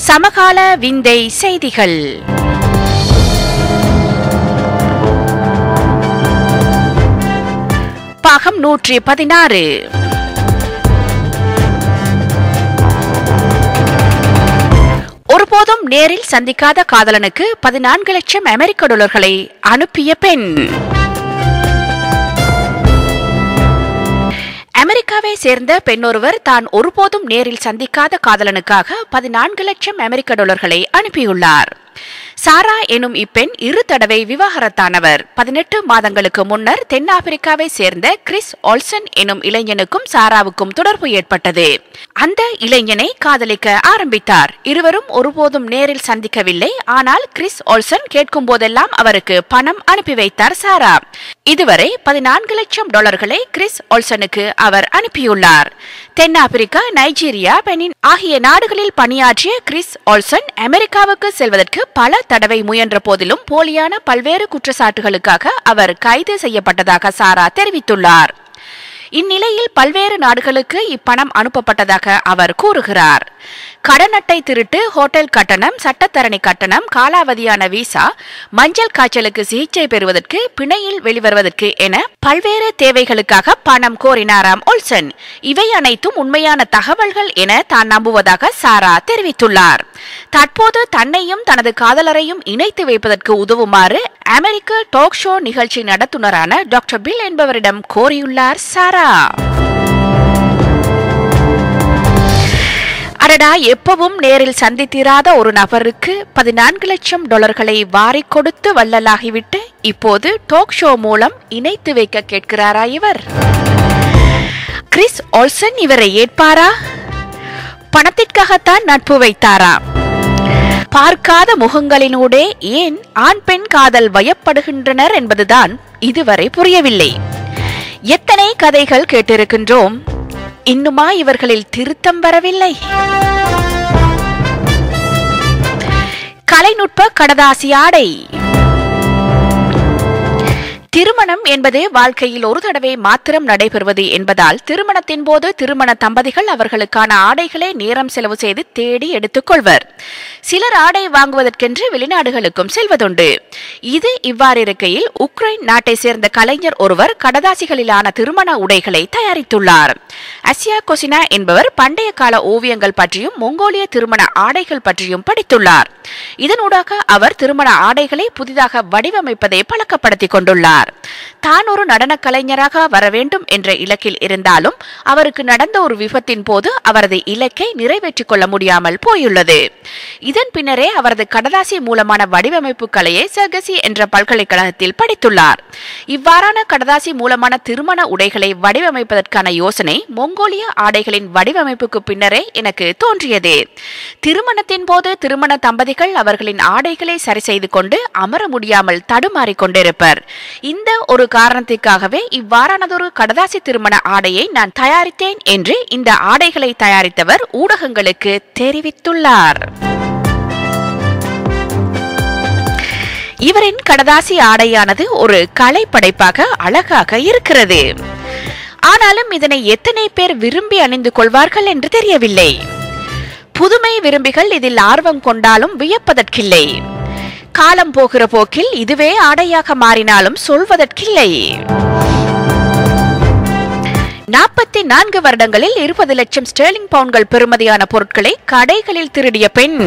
சமகால விந்தை செய்திகள் பாகம் நூற்றி பதினாறு ஒருபோதும் நேரில் சந்திக்காத காதலனுக்கு பதினான்கு லட்சம் அமெரிக்க டாலர்களை அனுப்பிய பெண் அமெரிக்காவை சேர்ந்த பெண்ணொருவர் தான் ஒருபோதும் நேரில் சந்திக்காத காதலனுக்காக பதினான்கு லட்சம் அமெரிக்க டாலர்களை அனுப்பியுள்ளார் சாரா எனும் இப்பெண் இரு தடவை விவாகரத்தானவர் பதினெட்டு மாதங்களுக்கு முன்னர் தென்னாப்பிரிக்காவை சேர்ந்த கிறிஸ் ஆல்சன் எனும் இளைஞனுக்கும் சாராவுக்கும் தொடர்பு ஏற்பட்டது அந்த இளைஞனை காதலிக்க ஆரம்பித்தார் இருவரும் ஒருபோதும் நேரில் சந்திக்கவில்லை ஆனால் கிறிஸ் ஆல்சன் கேட்கும் போதெல்லாம் அவருக்கு பணம் அனுப்பி வைத்தார் சாரா இதுவரை பதினான்கு லட்சம் டாலர்களை கிறிஸ் ஆல்சனுக்கு அவர் அனுப்பியுள்ளார் தென்னாப்பிரிக்கா நைஜீரியா பெனின் ஆகிய நாடுகளில் பணியாற்றிய கிறிஸ் ஆல்சன் அமெரிக்காவுக்கு செல்வதற்கு பல தடவை முயன்ற போதிலும் போலியான பல்வேறு குற்றச்சாட்டுகளுக்காக அவர் கைது செய்யப்பட்டதாக சாரா தெரிவித்துள்ளார் இந்நிலையில் பல்வேறு நாடுகளுக்கு இப்பணம் அனுப்பப்பட்டதாக அவர் கூறுகிறார் கடன் அட்டை திருட்டு ஹோட்டல் கட்டணம் சட்டத்தரணி கட்டணம் காலாவதியான விசா மஞ்சள் காய்ச்சலுக்கு சிகிச்சை பெறுவதற்கு பிணையில் வெளிவருவதற்கு என பல்வேறு தேவைகளுக்காக பணம் கோரினாராம் ஒல்சன் இவை அனைத்தும் உண்மையான தகவல்கள் என தான் நம்புவதாக சாரா தெரிவித்துள்ளார் தற்போது தன்னையும் தனது காதலரையும் இணைத்து வைப்பதற்கு உதவுமாறு அமெரிக்க டாக் ஷோ நிகழ்ச்சி நடத்துனரான டாக்டர் பில் என்பவரிடம் கோரியுள்ளார் சாரா அடடா எப்பவும் நேரில் சந்தித்திராத ஒரு நபருக்கு பதினான்கு லட்சம் டாலர்களை வாரி கொடுத்து வள்ளலாகிவிட்டு இப்போது டாக் ஷோ மூலம் இணைத்து வைக்க கேட்கிறாரா இவர் கிறிஸ் ஆல்சன் இவரை ஏற்பாரா பணத்திற்காகத்தான் நட்பு வைத்தாரா பார்க்காத முகங்களினூடே ஏன் ஆண் பெண் காதல் வயப்படுகின்றனர் என்பதுதான் இதுவரை புரியவில்லை எத்தனை கதைகள் கேட்டிருக்கின்றோம் இன்னுமா இவர்களில் திருத்தம் வரவில்லை கலைநுட்ப கடதாசி ஆடை திருமணம் என்பது வாழ்க்கையில் ஒரு தடவை மாத்திரம் நடைபெறுவது என்பதால் திருமணத்தின் போது திருமண தம்பதிகள் அவர்களுக்கான ஆடைகளை நேரம் செலவு செய்து தேடி எடுத்துக்கொள்வர் சிலர் ஆடை வாங்குவதற்கென்று வெளிநாடுகளுக்கும் செல்வதுண்டு இது இவ்வாறு இருக்கையில் உக்ரைன் நாட்டை சேர்ந்த கலைஞர் ஒருவர் கடதாசிகளிலான திருமண உடைகளை தயாரித்துள்ளார் அசியா கொசினா என்பவர் பண்டைய கால ஓவியங்கள் பற்றியும் மொங்கோலிய திருமண ஆடைகள் பற்றியும் படித்துள்ளார் இதனூடாக அவர் திருமண ஆடைகளை புதிதாக வடிவமைப்பதை பழக்கப்படுத்திக் கொண்டுள்ளார் தான் ஒரு நடன கலைஞராக வர வேண்டும் என்ற இலக்கில் இருந்தாலும் அவருக்கு நடந்த ஒரு விபத்தின் போது அவரது இலக்கை நிறைவேற்றிக் கொள்ள முடியாமல் போயுள்ளது இதன் பின்னரே அவரது கடதாசி மூலமான வடிவமைப்பு கலையை சர்கசி என்ற பல்கலைக்கழகத்தில் படித்துள்ளார் இவ்வாறான கடதாசி மூலமான திருமண உடைகளை வடிவமைப்பதற்கான யோசனை மொங்கோலிய ஆடைகளின் வடிவமைப்புக்கு பின்னரே எனக்கு தோன்றியது திருமணத்தின் போது திருமண தம்பதிகள் அவர்களின் ஆடைகளை சரி செய்து கொண்டு அமர முடியாமல் தடுமாறிக் கொண்டிருப்பர் இந்த ஒரு காரணத்திற்காகவே இவ்வாறானதொரு கடதாசி திருமண ஆடையை நான் தயாரித்தேன் என்று இந்த ஆடைகளை தயாரித்தவர் ஊடகங்களுக்கு தெரிவித்துள்ளார் இவரின் கடதாசி ஆடையானது ஒரு கலை படைப்பாக அழகாக இருக்கிறது ஆனாலும் இதனை எத்தனை பேர் விரும்பி அணிந்து கொள்வார்கள் என்று தெரியவில்லை புதுமை விரும்பிகள் இதில் ஆர்வம் கொண்டாலும் வியப்பதற்கில்லை காலம் போகிற போக்கில் இதுவே ஆடையாக மாறினாலும் சொல்வதற்கில்லை நாற்பத்தி நான்கு வருடங்களில் இருபது லட்சம் ஸ்டெர்லிங் பவுன்கள் பெறுமதியான பொருட்களை கடைகளில் திருடிய பெண்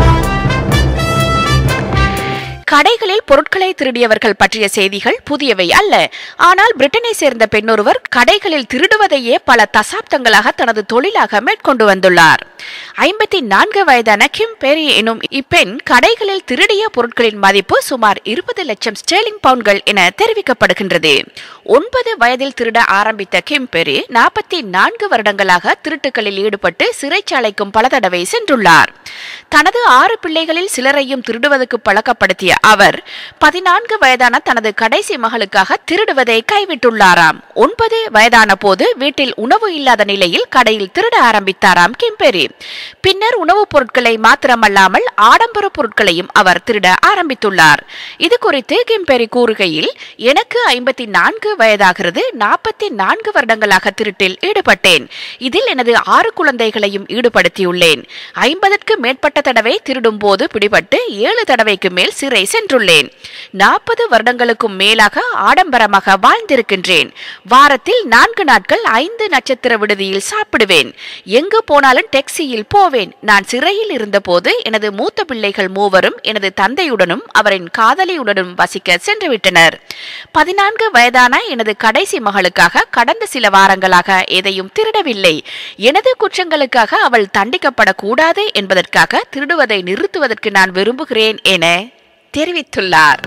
கடைகளில் பொருட்களை திருடியவர்கள் பற்றிய செய்திகள் புதியவை அல்ல ஆனால் பிரிட்டனை சேர்ந்த பெண்ணொருவர் கடைகளில் திருடுவதையே பல தசாப்தங்களாக தனது தொழிலாக மேற்கொண்டு வந்துள்ளார் ஐம்பத்தி நான்கு வயதான கிம் பெரி எனும் இப்பெண் கடைகளில் திருடிய பொருட்களின் மதிப்பு சுமார் இருபது லட்சம் ஸ்டெர்லிங் பவுன்கள் என தெரிவிக்கப்படுகின்றது ஒன்பது வயதில் திருட ஆரம்பித்த கிம் பெரி நாற்பத்தி நான்கு வருடங்களாக திருட்டுகளில் ஈடுபட்டு சிறைச்சாலைக்கும் பல தடவை சென்றுள்ளார் தனது ஆறு பிள்ளைகளில் சிலரையும் திருடுவதற்கு பழக்கப்படுத்திய அவர் பதினான்கு வயதான தனது கடைசி மகளுக்காக திருடுவதை கைவிட்டுள்ளாராம் ஒன்பது வயதான போது வீட்டில் உணவு இல்லாத நிலையில் கடையில் திருட ஆரம்பித்தாராம் கிம்பெரி பின்னர் உணவுப் பொருட்களை மாத்திரமல்லாமல் ஆடம்பர பொருட்களையும் அவர் திருட ஆரம்பித்துள்ளார் இது குறித்து கிம்பெரி கூறுகையில் எனக்கு ஐம்பத்தி நான்கு வயதாகிறது நாற்பத்தி நான்கு வருடங்களாக திருட்டில் ஈடுபட்டேன் இதில் எனது ஆறு குழந்தைகளையும் ஈடுபடுத்தியுள்ளேன் ஐம்பதற்கு மேற்பட்ட தடவை திருடும் போது பிடிபட்டு ஏழு தடவைக்கு மேல் சிறை சென்றுள்ளேன் நாற்பது வருடங்களுக்கும் மேலாக ஆடம்பரமாக வாழ்ந்திருக்கின்றேன் வாரத்தில் நான்கு நாட்கள் ஐந்து நட்சத்திர விடுதியில் சாப்பிடுவேன் எங்கு போனாலும் டாக்ஸியில் போவேன் நான் சிறையில் இருந்தபோது எனது மூத்த பிள்ளைகள் மூவரும் எனது தந்தையுடனும் அவரின் காதலியுடனும் வசிக்க சென்றுவிட்டனர் பதினான்கு வயதான எனது கடைசி மகளுக்காக கடந்த சில வாரங்களாக எதையும் திருடவில்லை எனது குற்றங்களுக்காக அவள் தண்டிக்கப்படக்கூடாது என்பதற்காக திருடுவதை நிறுத்துவதற்கு நான் விரும்புகிறேன் என தெரிவித்துள்ளார்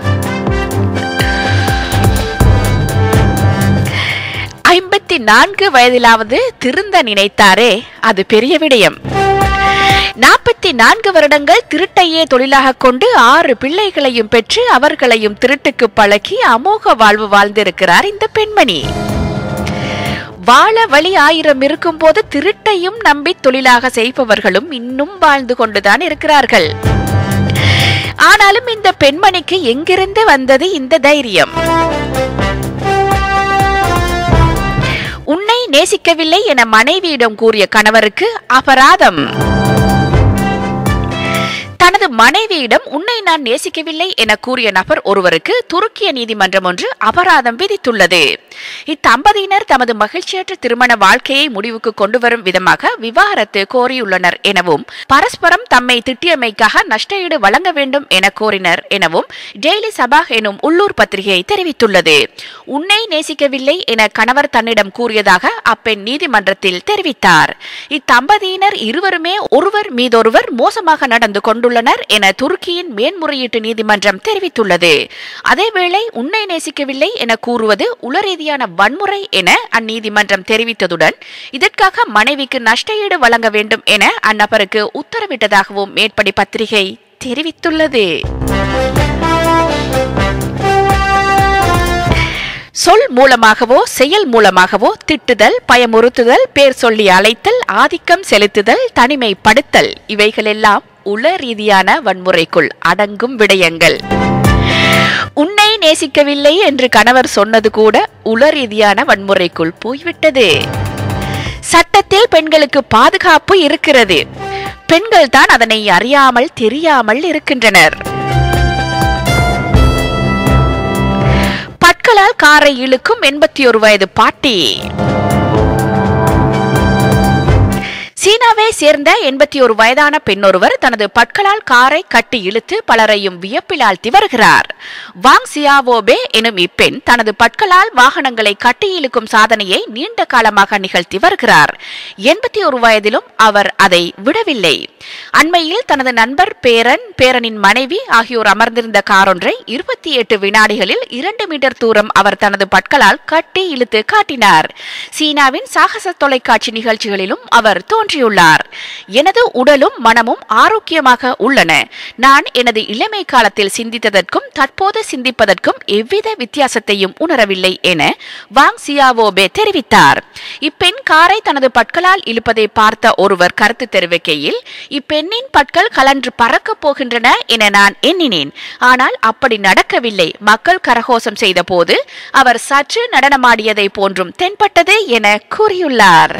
ஐம்பத்தி நான்கு வயதிலாவது திருந்த நினைத்தாரே அது பெரிய விடயம் நாற்பத்தி நான்கு வருடங்கள் திருட்டையே தொழிலாக கொண்டு ஆறு பிள்ளைகளையும் பெற்று அவர்களையும் திருட்டுக்கு பழக்கி அமோக வாழ்வு வாழ்ந்திருக்கிறார் இந்த பெண்மணி வாழ வழி ஆயிரம் இருக்கும்போது திருட்டையும் நம்பி தொழிலாக செய்பவர்களும் இன்னும் வாழ்ந்து கொண்டுதான் இருக்கிறார்கள் ஆனாலும் இந்த பெண்மணிக்கு எங்கிருந்து வந்தது இந்த தைரியம் உன்னை நேசிக்கவில்லை என மனைவியிடம் கூறிய கணவருக்கு அபராதம் தனது மனைவியிடம் உன்னை நான் நேசிக்கவில்லை என கூறிய நபர் ஒருவருக்கு துருக்கிய நீதிமன்றம் ஒன்று அபராதம் விதித்துள்ளது இத்தம்பதியினர் தமது மகிழ்ச்சியற்ற திருமண வாழ்க்கையை முடிவுக்கு கொண்டு வரும் விதமாக விவாகரத்து கோரியுள்ளனர் எனவும் பரஸ்பரம் தம்மை திட்டியமைக்காக நஷ்டஈடு வழங்க வேண்டும் என கோரினர் எனவும் டெய்லி சபாக் எனும் உள்ளூர் பத்திரிகை தெரிவித்துள்ளது உன்னை நேசிக்கவில்லை என கணவர் தன்னிடம் கூறியதாக அப்பெண் நீதிமன்றத்தில் தெரிவித்தார் இத்தம்பதியினர் இருவருமே ஒருவர் மீதொருவர் மோசமாக நடந்து கொண்டுள்ளனர் என துருக்கியின் மேன்முறையீட்டு நீதிமன்றம் தெரிவித்துள்ளது அதேவேளை உன்னை நேசிக்கவில்லை என கூறுவது உளரீதியான வன்முறை என அந்நீதிமன்றம் தெரிவித்ததுடன் இதற்காக மனைவிக்கு நஷ்டஈடு வழங்க வேண்டும் என அந்நபருக்கு உத்தரவிட்டதாகவும் மேற்படி பத்திரிகை தெரிவித்துள்ளது சொல் மூலமாகவோ செயல் மூலமாகவோ திட்டுதல் பயமுறுத்துதல் பேர் சொல்லி அழைத்தல் ஆதிக்கம் செலுத்துதல் தனிமைப்படுத்தல் இவைகளெல்லாம் உள ரீதியான வன்முறைக்குள் அடங்கும் விடயங்கள் உன்னை நேசிக்கவில்லை என்று கணவர் சொன்னது கூட உள ரீதியான வன்முறைக்குள் போய்விட்டது சட்டத்தில் பெண்களுக்கு பாதுகாப்பு இருக்கிறது பெண்கள் தான் அதனை அறியாமல் தெரியாமல் இருக்கின்றனர் பற்களால் காரை இழுக்கும் எண்பத்தி ஒரு வயது பாட்டி சீனாவை சேர்ந்த எண்பத்தி ஒரு வயதான பெண்ணொருவர் தனது பற்களால் காரை கட்டி இழுத்து பலரையும் வியப்பில் ஆழ்த்தி வருகிறார் வாங் சியாவோபே எனும் இப்பெண் தனது பற்களால் வாகனங்களை கட்டி இழுக்கும் சாதனையை நீண்ட காலமாக நிகழ்த்தி வருகிறார் எண்பத்தி ஒரு வயதிலும் அவர் அதை விடவில்லை அண்மையில் தனது நண்பர் பேரன் பேரனின் மனைவி ஆகியோர் அமர்ந்திருந்த காரொன்றை இருபத்தி எட்டு வினாடிகளில் இரண்டு மீட்டர் தூரம் அவர் தனது பற்களால் கட்டி இழுத்து காட்டினார் சீனாவின் சாகச தொலைக்காட்சி நிகழ்ச்சிகளிலும் அவர் தோன்றியுள்ளார் எனது உடலும் மனமும் ஆரோக்கியமாக உள்ளன நான் எனது இளமை காலத்தில் சிந்தித்ததற்கும் தற்போது சிந்திப்பதற்கும் எவ்வித வித்தியாசத்தையும் உணரவில்லை என வாங் சியாவோபே தெரிவித்தார் இப்பெண் காரை தனது பற்களால் இழுப்பதை பார்த்த ஒருவர் கருத்து தெரிவிக்கையில் இப்பெண்ணின் பற்கள் கலன்று பறக்கப் போகின்றன என நான் எண்ணினேன் ஆனால் அப்படி நடக்கவில்லை மக்கள் கரகோஷம் செய்த போது அவர் சற்று நடனமாடியதை போன்றும் தென்பட்டது என கூறியுள்ளார்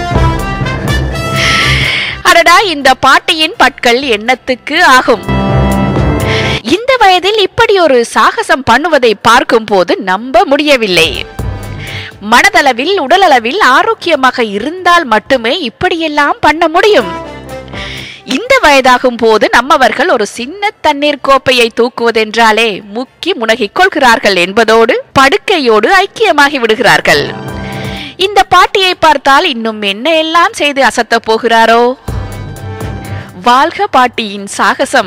அடடா இந்த பாட்டியின் பற்கள் எண்ணத்துக்கு ஆகும் இந்த வயதில் இப்படி ஒரு சாகசம் பண்ணுவதை பார்க்கும் போது நம்ப முடியவில்லை மனதளவில் உடலளவில் ஆரோக்கியமாக இருந்தால் மட்டுமே இப்படியெல்லாம் பண்ண முடியும் இந்த வயதாகும் போது நம்மவர்கள் ஒரு சின்ன தண்ணீர் கோப்பையை தூக்குவதென்றாலே முக்கி முனகிக் கொள்கிறார்கள் என்பதோடு படுக்கையோடு ஐக்கியமாகி விடுகிறார்கள் இந்த பாட்டியை பார்த்தால் இன்னும் என்ன எல்லாம் செய்து அசத்தப் போகிறாரோ வாழ்க பாட்டியின் சாகசம்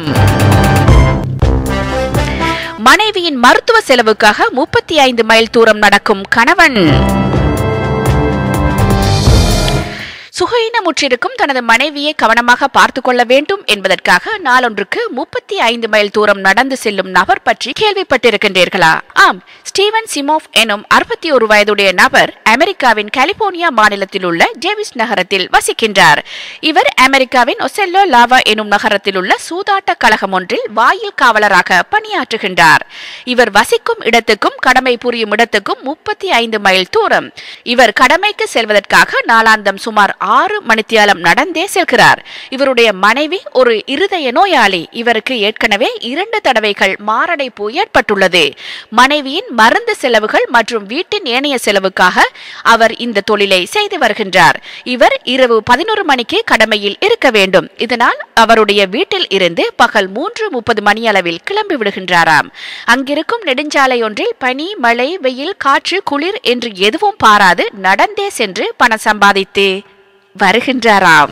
மனைவியின் மருத்துவ செலவுக்காக முப்பத்தி ஐந்து மைல் தூரம் நடக்கும் கணவன் சுகையினமுற்றிருக்கும் தனது மனைவியை கவனமாக பார்த்து கொள்ள வேண்டும் என்பதற்காக நாளொன்றுக்கு முப்பத்தி ஐந்து மைல் தூரம் நடந்து செல்லும் நபர் பற்றி கேள்விப்பட்டிருக்கின்றீர்களா ஆம் ஸ்டீவன் சிமோஃப் எனும் அறுபத்தி ஒரு வயதுடைய நபர் அமெரிக்காவின் கலிபோர்னியா மாநிலத்தில் உள்ள டேவிஸ் நகரத்தில் வசிக்கின்றார் இவர் அமெரிக்காவின் ஒசெல்லோ லாவா எனும் நகரத்தில் உள்ள சூதாட்ட கழகம் ஒன்றில் வாயில் காவலராக பணியாற்றுகின்றார் இவர் வசிக்கும் இடத்துக்கும் கடமை புரியும் இடத்துக்கும் முப்பத்தி ஐந்து மைல் தூரம் இவர் கடமைக்கு செல்வதற்காக நாளாந்தம் சுமார் ஆறு மணித்தியாலம் நடந்தே செல்கிறார் இவருடைய மனைவி ஒரு இருதய நோயாளி இவருக்கு ஏற்கனவே இரண்டு தடவைகள் மாரடைப்பு ஏற்பட்டுள்ளது மனைவியின் மருந்து செலவுகள் மற்றும் வீட்டின் ஏனைய செலவுக்காக அவர் இந்த தொழிலை செய்து வருகின்றார் இவர் இரவு பதினோரு மணிக்கு கடமையில் இருக்க வேண்டும் இதனால் அவருடைய வீட்டில் இருந்து பகல் மூன்று முப்பது மணி அளவில் கிளம்பி விடுகின்றாராம் அங்கிருக்கும் நெடுஞ்சாலை ஒன்றில் பனி மழை வெயில் காற்று குளிர் என்று எதுவும் பாராது நடந்தே சென்று பணம் சம்பாதித்து வருகின்றாராம்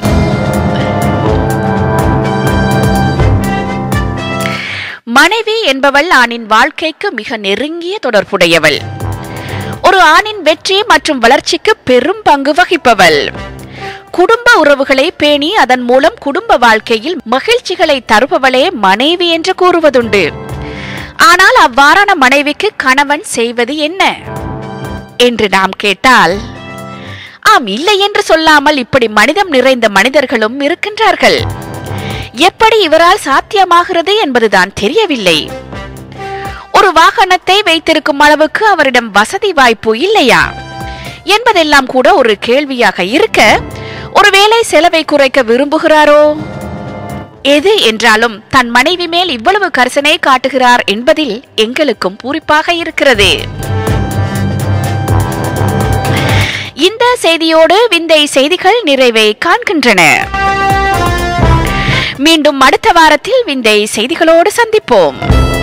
மனைவி என்பவள் ஆணின் வாழ்க்கைக்கு மிக நெருங்கிய தொடர்புடையவள் ஒரு ஆணின் வெற்றி மற்றும் வளர்ச்சிக்கு பெரும் பங்கு வகிப்பவள் குடும்ப உறவுகளை பேணி அதன் மூலம் குடும்ப வாழ்க்கையில் மகிழ்ச்சிகளை தருபவளே மனைவி என்று கூறுவதுண்டு ஆனால் அவ்வாறான மனைவிக்கு கணவன் செய்வது என்ன என்று நாம் கேட்டால் ஆம் இல்லை என்று சொல்லாமல் இப்படி மனிதம் நிறைந்த மனிதர்களும் இருக்கின்றார்கள் எப்படி இவரால் சாத்தியமாகிறது என்பதுதான் தெரியவில்லை ஒரு வாகனத்தை வைத்திருக்கும் அளவுக்கு அவரிடம் வசதி வாய்ப்பு இல்லையா என்பதெல்லாம் கூட ஒரு கேள்வியாக இருக்க ஒருவேளை செலவை குறைக்க விரும்புகிறாரோ எது என்றாலும் தன் மனைவி மேல் இவ்வளவு கரிசனை காட்டுகிறார் என்பதில் எங்களுக்கும் பூரிப்பாக இருக்கிறது இந்த செய்தியோடு விந்தை செய்திகள் நிறைவை காண்கின்றன மீண்டும் அடுத்த வாரத்தில் விந்தை செய்திகளோடு சந்திப்போம்